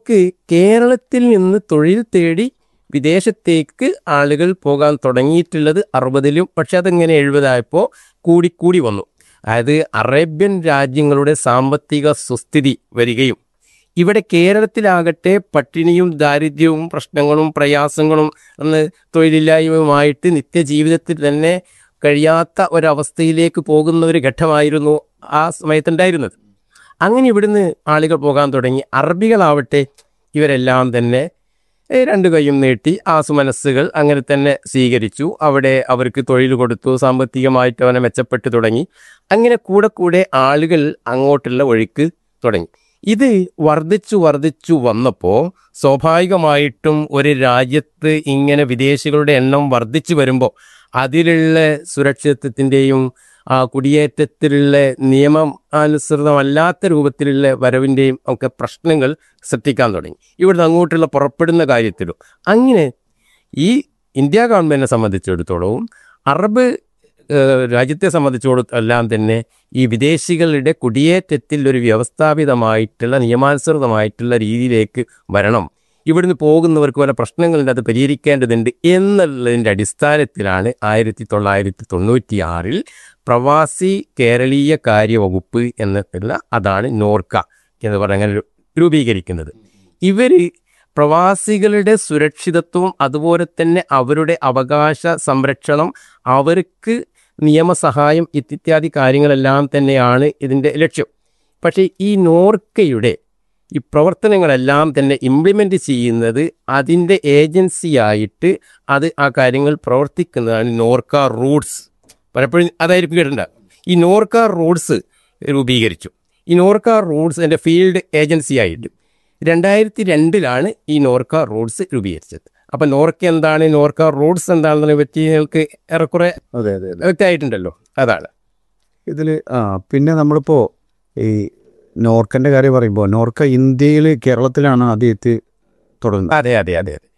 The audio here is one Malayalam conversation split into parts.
ക്ക് കേരളത്തിൽ നിന്ന് തൊഴിൽ തേടി വിദേശത്തേക്ക് ആളുകൾ പോകാൻ തുടങ്ങിയിട്ടുള്ളത് അറുപതിലും പക്ഷെ അതെങ്ങനെ എഴുപതായപ്പോൾ കൂടിക്കൂടി വന്നു അതായത് അറേബ്യൻ രാജ്യങ്ങളുടെ സാമ്പത്തിക സുസ്ഥിതി വരികയും ഇവിടെ കേരളത്തിലാകട്ടെ പട്ടിണിയും ദാരിദ്ര്യവും പ്രശ്നങ്ങളും പ്രയാസങ്ങളും അന്ന് തൊഴിലില്ലായ്മയുമായിട്ട് നിത്യജീവിതത്തിൽ തന്നെ കഴിയാത്ത ഒരവസ്ഥയിലേക്ക് പോകുന്ന ഒരു ഘട്ടമായിരുന്നു ആ സമയത്തുണ്ടായിരുന്നത് അങ്ങനെ ഇവിടുന്ന് ആളുകൾ പോകാൻ തുടങ്ങി അറബികളാവട്ടെ ഇവരെല്ലാം തന്നെ ഏ, രണ്ട് കൈയും നീട്ടി ആ സുമനസ്സുകൾ അങ്ങനെ തന്നെ സ്വീകരിച്ചു അവിടെ അവർക്ക് തൊഴിൽ കൊടുത്തു സാമ്പത്തികമായിട്ട് അവനെ മെച്ചപ്പെട്ടു തുടങ്ങി അങ്ങനെ കൂടെ കൂടെ ആളുകൾ അങ്ങോട്ടുള്ള ഒഴുക്ക് തുടങ്ങി ഇത് വർദ്ധിച്ചു വർദ്ധിച്ചു വന്നപ്പോൾ സ്വാഭാവികമായിട്ടും ഒരു രാജ്യത്ത് ഇങ്ങനെ വിദേശികളുടെ എണ്ണം വർദ്ധിച്ചു വരുമ്പോൾ അതിലുള്ള സുരക്ഷിതത്വത്തിൻ്റെയും ആ കുടിയേറ്റത്തിലുള്ള നിയമം അനുസൃതമല്ലാത്ത രൂപത്തിലുള്ള വരവിൻ്റെയും ഒക്കെ പ്രശ്നങ്ങൾ ശ്രദ്ധിക്കാൻ തുടങ്ങി ഇവിടുന്ന് അങ്ങോട്ടുള്ള പുറപ്പെടുന്ന കാര്യത്തിലും അങ്ങനെ ഈ ഇന്ത്യ ഗവൺമെൻറ്റിനെ സംബന്ധിച്ചിടത്തോളവും അറബ് ഏഹ്, രാജ്യത്തെ സംബന്ധിച്ചിടത്തോളം എല്ലാം തന്നെ ഈ വിദേശികളുടെ കുടിയേറ്റത്തിൽ ഒരു വ്യവസ്ഥാപിതമായിട്ടുള്ള നിയമാനുസൃതമായിട്ടുള്ള രീതിയിലേക്ക് വരണം ഇവിടുന്ന് പോകുന്നവർക്ക് പല പ്രശ്നങ്ങളുണ്ട് അത് പരിഹരിക്കേണ്ടതുണ്ട് എന്നുള്ളതിൻ്റെ അടിസ്ഥാനത്തിലാണ് ആയിരത്തി തൊള്ളായിരത്തി തൊണ്ണൂറ്റി ആറിൽ പ്രവാസി കേരളീയ കാര്യവകുപ്പ് എന്നുള്ള അതാണ് നോർക്ക എന്ന് പറഞ്ഞ രൂപീകരിക്കുന്നത് ഇവർ പ്രവാസികളുടെ സുരക്ഷിതത്വം അതുപോലെ തന്നെ അവരുടെ അവകാശ സംരക്ഷണം അവർക്ക് നിയമസഹായം ഇത്യാദി കാര്യങ്ങളെല്ലാം തന്നെയാണ് ഇതിൻ്റെ ലക്ഷ്യം പക്ഷേ ഈ നോർക്കയുടെ ഈ പ്രവർത്തനങ്ങളെല്ലാം തന്നെ ഇംപ്ലിമെൻ്റ് ചെയ്യുന്നത് അതിൻ്റെ ഏജൻസിയായിട്ട് അത് ആ കാര്യങ്ങൾ പ്രവർത്തിക്കുന്നതാണ് നോർക്ക റൂട്ട്സ് പലപ്പോഴും അതായിരിക്കും കേട്ടിട്ടുണ്ട് ഈ നോർക്ക റൂട്ട്സ് രൂപീകരിച്ചു ഈ നോർക്ക റൂട്ട്സ് എൻ്റെ ഫീൽഡ് ഏജൻസി ആയിട്ട് രണ്ടായിരത്തി രണ്ടിലാണ് ഈ നോർക്ക റൂട്ട്സ് രൂപീകരിച്ചത് അപ്പം നോർക്ക എന്താണ് നോർക്ക റൂട്ട്സ് എന്താണെന്നതിനെ പറ്റി നിങ്ങൾക്ക് ഏറെക്കുറെ അതെ അതെ അതെ വ്യക്തമായിട്ടുണ്ടല്ലോ അതാണ് ഇതിൽ ആ പിന്നെ നമ്മളിപ്പോൾ ഈ നോർക്കൻ്റെ കാര്യം പറയുമ്പോൾ നോർക്ക ഇന്ത്യയിൽ കേരളത്തിലാണ് ആദ്യമായിട്ട് തുടങ്ങുന്നത് അതെ അതെ അതെ അതെ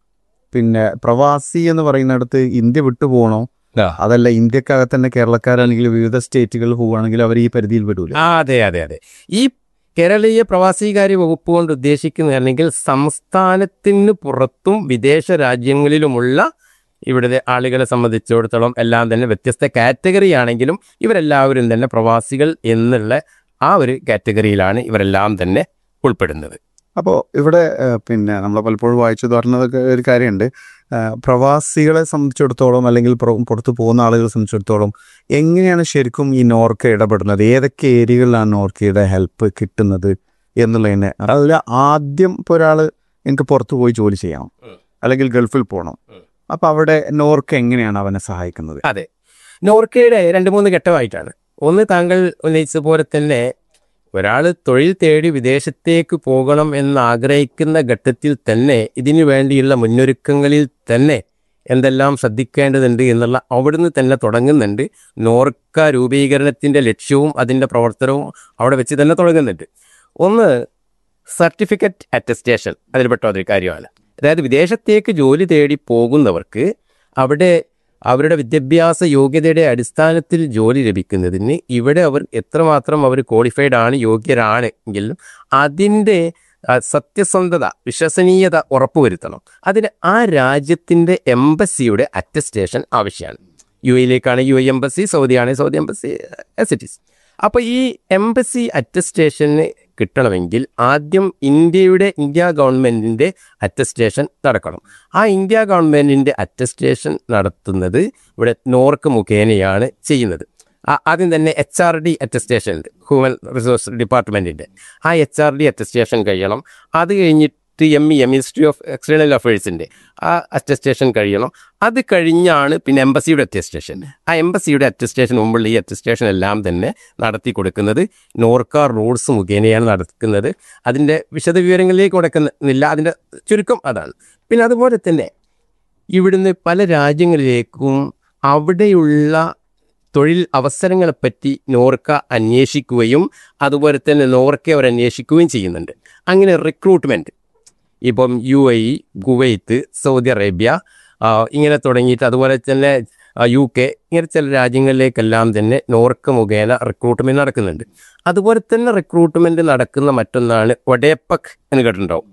പിന്നെ പ്രവാസി എന്ന് പറയുന്നിടത്ത് ഇന്ത്യ വിട്ടു പോകണോ ആ. അതല്ല ഇന്ത്യക്കകത്ത് തന്നെ കേരളക്കാരാണെങ്കിൽ വിവിധ സ്റ്റേറ്റുകളിൽ പോവുകയാണെങ്കിൽ അവർ ഈ പരിധിയിൽ പെടൂല ആ അതെ അതെ അതെ ഈ കേരളീയ പ്രവാസികാര്യ വകുപ്പ് കൊണ്ട് ഉദ്ദേശിക്കുന്നതാണെങ്കിൽ സംസ്ഥാനത്തിന് പുറത്തും വിദേശ രാജ്യങ്ങളിലുമുള്ള ഇവിടുത്തെ ആളുകളെ സംബന്ധിച്ചിടത്തോളം എല്ലാം തന്നെ വ്യത്യസ്ത കാറ്റഗറി ആണെങ്കിലും ഇവരെല്ലാവരും തന്നെ പ്രവാസികൾ എന്നുള്ള ആ ഒരു കാറ്റഗറിയിലാണ് ഇവരെല്ലാം തന്നെ ഉൾപ്പെടുന്നത് അപ്പോൾ ഇവിടെ ആ, പിന്നെ നമ്മൾ പലപ്പോഴും വായിച്ചു പറഞ്ഞതൊക്കെ ഒരു കാര്യമുണ്ട് ആ, പ്രവാസികളെ സംബന്ധിച്ചിടത്തോളം അല്ലെങ്കിൽ പുറ- പുറത്ത് പോകുന്ന ആളുകളെ സംബന്ധിച്ചിടത്തോളം എങ്ങനെയാണ് ശരിക്കും ഈ നോർക്ക ഇടപെടുന്നത് ഏതൊക്കെ ഏരിയകളിലാണ് നോർക്കയുടെ ഹെൽപ്പ് കിട്ടുന്നത് എന്നുള്ളതിനെ അതിൽ ആദ്യം ഇപ്പോൾ ഒരാൾ എനിക്ക് പുറത്ത് പോയി ജോലി ചെയ്യണം ഉം. അല്ലെങ്കിൽ ഗൾഫിൽ പോകണം ഉം. അപ്പോൾ അവിടെ നോർക്ക എങ്ങനെയാണ് അവനെ സഹായിക്കുന്നത് അതെ നോർക്കയുടെ രണ്ട് മൂന്ന് ഘട്ടമായിട്ടാണ് ഒന്ന് താങ്കൾ ഉന്നയിച്ച പോലെ തന്നെ ഒരാൾ തൊഴിൽ തേടി വിദേശത്തേക്ക് പോകണം എന്ന് ആഗ്രഹിക്കുന്ന ഘട്ടത്തിൽ തന്നെ ഇതിനു വേണ്ടിയുള്ള മുന്നൊരുക്കങ്ങളിൽ തന്നെ എന്തെല്ലാം ശ്രദ്ധിക്കേണ്ടതുണ്ട് എന്നുള്ള അവിടുന്ന് തന്നെ തുടങ്ങുന്നുണ്ട് നോർക്ക രൂപീകരണത്തിൻ്റെ ലക്ഷ്യവും അതിൻ്റെ പ്രവർത്തനവും അവിടെ വെച്ച് തന്നെ തുടങ്ങുന്നുണ്ട് ഒന്ന് സർട്ടിഫിക്കറ്റ് അറ്റസ്റ്റേഷൻ അതിൽപ്പെട്ട ഒരു കാര്യമാണ് അതായത് വിദേശത്തേക്ക് ജോലി തേടി പോകുന്നവർക്ക് അവിടെ അവരുടെ വിദ്യാഭ്യാസ യോഗ്യതയുടെ അടിസ്ഥാനത്തിൽ ജോലി ലഭിക്കുന്നതിന് ഇവിടെ അവർ എത്രമാത്രം അവർ ക്വാളിഫൈഡ് ആണ് യോഗ്യരാണ് എങ്കിലും അതിൻ്റെ ആ, സത്യസന്ധത വിശ്വസനീയത ഉറപ്പുവരുത്തണം അതിന് ആ രാജ്യത്തിൻ്റെ എംബസിയുടെ അറ്റസ്റ്റേഷൻ ആവശ്യമാണ് യു എയിലേക്കാണ് യു എ എംബസി സൗദിയാണ് Saudi embassy as it is അപ്പോൾ ഈ എംബസി അറ്റസ്റ്റേഷന് കിട്ടണമെങ്കിൽ ആദ്യം ഇന്ത്യയുടെ ഇന്ത്യ ഗവൺമെൻറ്റിൻ്റെ അറ്റസ്റ്റേഷൻ നടക്കണം ആ ഇന്ത്യ ഗവൺമെൻറ്റിൻ്റെ അറ്റസ്റ്റേഷൻ നടത്തുന്നത് ഇവിടെ നോർക്ക് മുഖേനയാണ് ചെയ്യുന്നത് ആ- ആദ്യം തന്നെ എച്ച് ആർ ഡി അറ്റസ്റ്റേഷൻ ഉണ്ട് ഹ്യൂമൻ റിസോഴ്സ് ഡിപ്പാർട്ട്മെൻറ്റിൻ്റെ ആ എച്ച് ആർ ഡി അറ്റസ്റ്റേഷൻ കഴിയണം അത് കഴിഞ്ഞിട്ട് M E ministry of external അഫയേഴ്സിൻ്റെ ആ അറ്റസ്റ്റേഷൻ കഴിയണം അത് കഴിഞ്ഞാണ് പിന്നെ എംബസിയുടെ അറ്റസ്റ്റേഷൻ ആ എംബസിയുടെ അറ്റസ്റ്റേഷൻ മുമ്പുള്ള ഈ അറ്റസ്റ്റേഷൻ എല്ലാം തന്നെ നടത്തി കൊടുക്കുന്നത് നോർക്ക റൂൾസ് മുഖേനയാണ് നടക്കുന്നത് അതിൻ്റെ വിശദവിവരങ്ങളിലേക്ക് കൊടുക്കുന്നില്ല അതിൻ്റെ ചുരുക്കം അതാണ് പിന്നെ അതുപോലെ തന്നെ ഇവിടുന്ന് പല രാജ്യങ്ങളിലേക്കും അവിടെയുള്ള തൊഴിൽ അവസരങ്ങളെപ്പറ്റി നോർക്ക അന്വേഷിക്കുകയും അതുപോലെ തന്നെ നോർക്ക അവർ അന്വേഷിക്കുകയും ചെയ്യുന്നുണ്ട് അങ്ങനെ റിക്രൂട്ട്മെൻറ്റ് ഇപ്പം U A E Kuwait Saudi Arabia ആ, ഇങ്ങനെ തുടങ്ങിയിട്ട് അതുപോലെ തന്നെ ആ, യു കെ ഇങ്ങനെ ചില രാജ്യങ്ങളിലേക്കെല്ലാം തന്നെ നോർക്ക മുഖേന റിക്രൂട്ട്മെൻറ്റ് നടക്കുന്നുണ്ട് അതുപോലെ തന്നെ റിക്രൂട്ട്മെൻറ്റ് നടക്കുന്ന മറ്റൊന്നാണ് ഒഡേപ്പക് എന്ന് കേട്ടിട്ടുണ്ടാവും